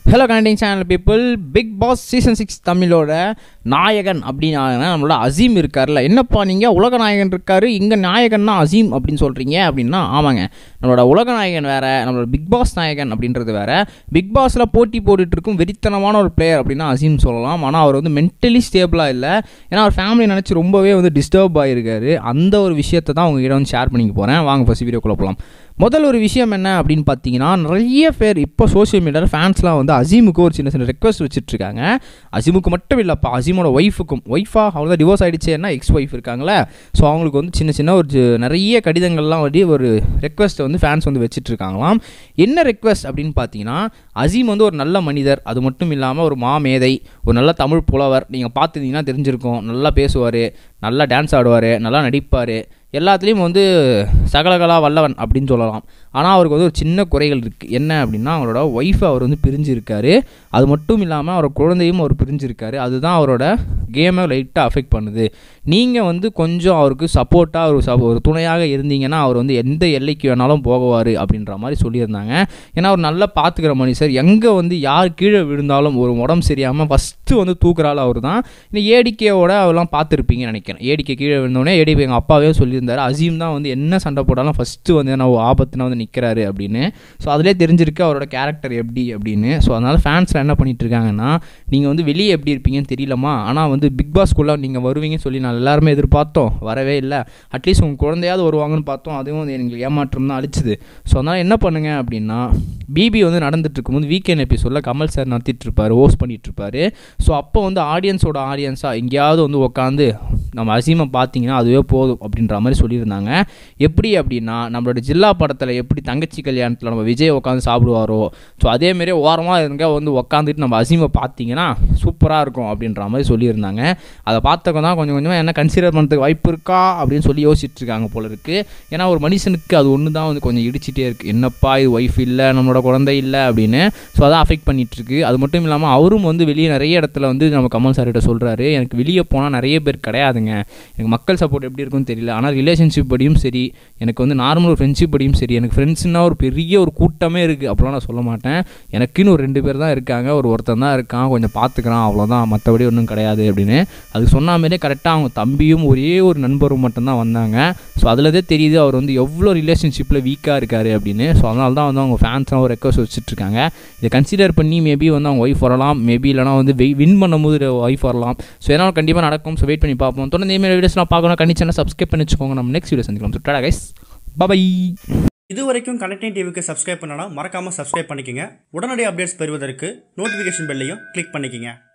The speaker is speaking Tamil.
hello connecting channel people Bigg Boss season six தமிழோட நாயகன் அப்படின்னு நம்மளோட அசீம் இருக்கார்ல என்னப்பா நீங்கள் உலக நாயகன் இருக்காரு இங்கே நாயகன்னா அசீம் அப்படின்னு சொல்கிறீங்க அப்படின்னா ஆமாங்க நம்மளோட உலக நாயகன் வேற நம்மளோட பிக் பாஸ் நாயகன் அப்படின்றது வேற பிக் பாஸில் போட்டி போட்டுட்டு இருக்கும் வெறித்தனமான ஒரு பிளேயர் அப்படின்னா அசீம் சொல்லலாம் ஆனால் அவர் வந்து மென்டலி ஸ்டேபிளாக இல்லை ஏன்னா அவர் ஃபேமிலி நினச்சி ரொம்பவே வந்து டிஸ்டர்ப் ஆகிருக்காரு அந்த ஒரு விஷயத்தை தான் உங்ககிட்ட வந்து ஷேர் பண்ணிக்க போகிறேன் வாங்க ஃபஸ்ட் வீடியோக்குள்ள போகலாம் முதல் ஒரு விஷயம் என்ன அப்படின்னு பார்த்தீங்கன்னா நிறைய பேர் இப்போ சோஷியல் மீடியாவில் ஃபேன்ஸ்லாம் வந்து அசீமுக்கு ஒரு சின்ன சின்ன ரெக்வஸ்ட் வச்சுட்ருக்காங்க அசீமுக்கு மட்டும் இல்லைப்பா அசீமோட ஒய்ஃபுக்கும் ஒய்ஃபா அவ்வளோதான் டிவோர்ஸ் ஆகிடுச்சேன்னா எக்ஸ் ஒய்ஃப் இருக்காங்களே ஸோ அவங்களுக்கு வந்து சின்ன சின்ன ஒரு ஜ- நிறைய கடிதங்கள்லாம் வந்து ஒரு ரெக்வஸ்ட்டை வந்து ஃபேன்ஸ் வந்து வச்சிட்ருக்காங்களாம் என்ன ரெக்வஸ்ட் அப்படின்னு பார்த்தீங்கன்னா அசீம் வந்து ஒரு நல்ல மனிதர் அது மட்டும் இல்லாமல் ஒரு மாமேதை ஒரு நல்ல தமிழ் புலவர் நீங்கள் பார்த்துருந்தீங்கன்னா தெரிஞ்சிருக்கும் நல்லா பேசுவார் நல்லா டான்ஸ் ஆடுவார் நல்லா நடிப்பார் எல்லாத்துலேயும் வந்து சகலகலா வல்லவன் அப்படின்னு சொல்லலாம் ஆனால் அவருக்கு வந்து ஒரு சின்ன குறைகள் இருக்குது என்ன அப்படின்னா அவரோட ஒய்ஃபை அவர் வந்து பிரிஞ்சிருக்காரு அது மட்டும் இல்லாமல் அவர் குழந்தையும் அவர் பிரிஞ்சிருக்காரு அதுதான் அவரோட கேமை லைட்டாக அஃபெக்ட் பண்ணுது நீங்கள் வந்து கொஞ்சம் அவருக்கு சப்போர்ட்டாக ஒரு சப் ஒரு துணையாக இருந்தீங்கன்னா அவர் வந்து எந்த எல்லைக்கு வேணாலும் போகுவார் அப்படின்ற மாதிரி சொல்லியிருந்தாங்க ஏன்னா அவர் நல்லா பார்த்துக்கிற மனுஷர் எங்கே வந்து யார் கீழே விழுந்தாலும் ஒரு உடம்பு சரியாமல் ஃபஸ்ட்டு வந்து தூக்குறாள் அவர் தான் இந்த ஏடிக்கையோட அவெல்லாம் பார்த்துருப்பீங்கன்னு நினைக்கிறேன் ஏடிக்கை கீழே விழுந்தோடனே ஏடிக்கை எங்கள் அப்பாவே சொல்லியிருந்தாரு அசீம் தான் வந்து என்ன சண்டை போட்டாலும் ஃபஸ்ட்டு வந்து நான் ஆபத்துனா வந்து நிற்கிறாரு அப்படின்னு ஸோ அதிலே தெரிஞ்சிருக்கு அவரோட கேரக்டர் எப்படி அப்படின்னு ஸோ அதனால் ஃபேன்ஸ்லாம் என்ன பண்ணிட்டு இருக்காங்கன்னா நீங்கள் வந்து வெளியே எப்படி இருப்பீங்கன்னு தெரியலமா ஆனால் வந்து பிக் பாஸ்க்குள்ளே நீங்கள் வருவீங்கன்னு சொல்லி நான் எல்லாருமே எதிர்பார்த்தோம் வரவே இல்லை அட்லீஸ்ட் உங்கள் குழந்தையாவது வருவாங்கன்னு பார்த்தோம் அதுவும் வந்து எங்களுக்கு ஏமாற்றம் தான் அழிச்சுது ஸோ அதனால் என்ன பண்ணுங்க அப்படின்னா பிபி வந்து நடந்துட்டு இருக்கும்போது வீக்கெண்ட் எபிசோடில் கமல் சார் நடத்திட்டு இருப்பாரு ஹோஸ்ட் பண்ணிட்டு இருப்பாரு ஸோ அப்போ வந்து ஆடியன்ஸோட ஆடியன்ஸாக எங்கேயாவது வந்து உட்காந்து நம்ம அசீமை பார்த்தீங்கன்னா அதுவே போதும் அப்படின்ற மாதிரி சொல்லியிருந்தாங்க எப்படி அப்படின்னா நம்மளோட ஜில்லா படத்தில் எப்படி தங்கச்சி கல்யாணத்தில் நம்ம விஜய் உட்காந்து சாப்பிடுவாரோ ஸோ அதேமாரி ஓரமாக இருங்க வந்து உட்காந்துட்டு நம்ம அசீமை பார்த்தீங்கன்னா சூப்பராக இருக்கும் அப்படின்ற மாதிரி சொல்லியிருந்தாங்க அதை பார்த்தவங்க தான் கொஞ்சம் கொஞ்சமாக என்ன கன்சிடர் பண்ணுறதுக்கு வாய்ப்பு இருக்கா அப்படின்னு சொல்லி யோசிச்சுட்டு இருக்காங்க போல இருக்குது ஏன்னா ஒரு மனுஷனுக்கு அது ஒன்று தான் வந்து கொஞ்சம் இடிச்சிட்டே இருக்குது என்னப்பா இது ஒய்ஃப் இல்லை நம்மளோட குழந்தை இல்லை அப்படின்னு ஸோ அதான் அஃபெக்ட் பண்ணிட்டு இருக்கு அது மட்டும் இல்லாமல் அவரும் வந்து வெளியே நிறைய இடத்துல வந்து நம்ம கமல் சார்கிட்ட சொல்கிறாரு எனக்கு வெளியே போனால் நிறைய பேர் கிடையாதுங்க எனக்கு மக்கள் சப்போர்ட் எப்படி இருக்குன்னு தெரியல ஆனால் ரிலேஷன்ஷிப் படியும் சரி எனக்கு வந்து நார்மல் ஒரு ஃப்ரெண்ட்ஷிப் படியும் சரி எனக்கு ஃப்ரெண்ட்ஸ்னா ஒரு பெரிய ஒரு கூட்டமே இருக்குது அப்படிலாம் நான் சொல்ல மாட்டேன் எனக்குன்னு ஒரு ரெண்டு பேர் தான் இருக்காங்க ஒரு ஒருத்தன் தான் இருக்கான் கொஞ்சம் பார்த்துக்கிறான் அவ்வளோதான் மற்றபடி ஒன்றும் கிடையாது அப்படின்னு அது சொன்ன மாதிரியே கரெக்டாக அவங்க தம்பியும் ஒரே ஒரு நண்பரும் மட்டும்தான் வந்தாங்க ஸோ அதில் தெரியுது அவர் வந்து எவ்வளோ ரிலேஷன்ஷிப்பில் வீக்காக இருக்காரு அப்படின்னு ஸோ அதனால தான் வந்து அவங்க ஃபேன்ஸ்லாம் ஒரு ரெக்வஸ்ட் வச்சுட்ருக்காங்க இதை கன்சிடர் பண்ணி மேபி வந்து அவங்க ஒய்ஃப் வரலாம் மேபி இல்லைனா வந்து வின் பண்ணும்போது ஒய்ஃப் வரலாம் ஸோ ஏன்னா கண்டிப்பாக நடக்கும் ஸோ வெயிட் பண்ணி பார்ப்போம் தொடர்ந்து இதே வீடியோஸ்லாம் பார்க்கணும் கண்டிப்பாக சப்ஸ்கிரைப் பண்ணி வச்சுக்கோங்க நம்ம நெக்ஸ்ட் வீடியோ சந்திக்கலாம் ஸோ டாடா கைஸ் பை இது வரைக்கும் கனெக்டிங் டிவிக்கு சப்ஸ்கிரைப் பண்ணனா மறக்காம சப்ஸ்கிரைப் பண்ணிக்கங்க உடனடி அப்டேட்ஸ் பெறுவதற்கு நோட்டிஃபிகேஷன் பெல்லையும் கிளிக் பண்ணிக்கங்க